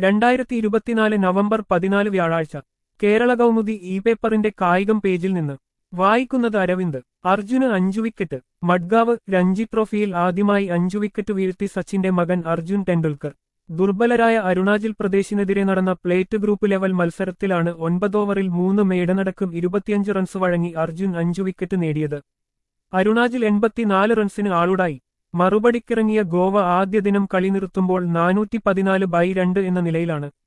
രണ്ടായിരത്തി ഇരുപത്തിനാല് നവംബർ പതിനാല് വ്യാഴാഴ്ച കേരള കൗമുദി ഇ പേപ്പറിന്റെ കായികം പേജിൽ നിന്ന് വായിക്കുന്നത് അരവിന്ദ് അർജുന് അഞ്ചു വിക്കറ്റ് മഡ്ഗാവ് രഞ്ജി ട്രോഫിയിൽ ആദ്യമായി അഞ്ചു വിക്കറ്റ് വീഴ്ത്തി സച്ചിന്റെ മകൻ അർജുൻ ടെണ്ടുൽക്കർ ദുർബലരായ അരുണാചൽ പ്രദേശിനെതിരെ നടന്ന പ്ലേറ്റ് ഗ്രൂപ്പ് ലെവൽ മത്സരത്തിലാണ് ഒൻപത് ഓവറിൽ മൂന്ന് മേടനടക്കം ഇരുപത്തിയഞ്ച് റൺസ് വഴങ്ങി അർജുൻ അഞ്ചു വിക്കറ്റ് നേടിയത് അരുണാചൽ എൺപത്തിനാല് റൺസിന് ആളുടായി മറുപടിക്കിറങ്ങിയ ഗോവ ആദ്യ ദിനം കളി നിർത്തുമ്പോൾ നാനൂറ്റി പതിനാല് ബൈ രണ്ട് എന്ന നിലയിലാണ്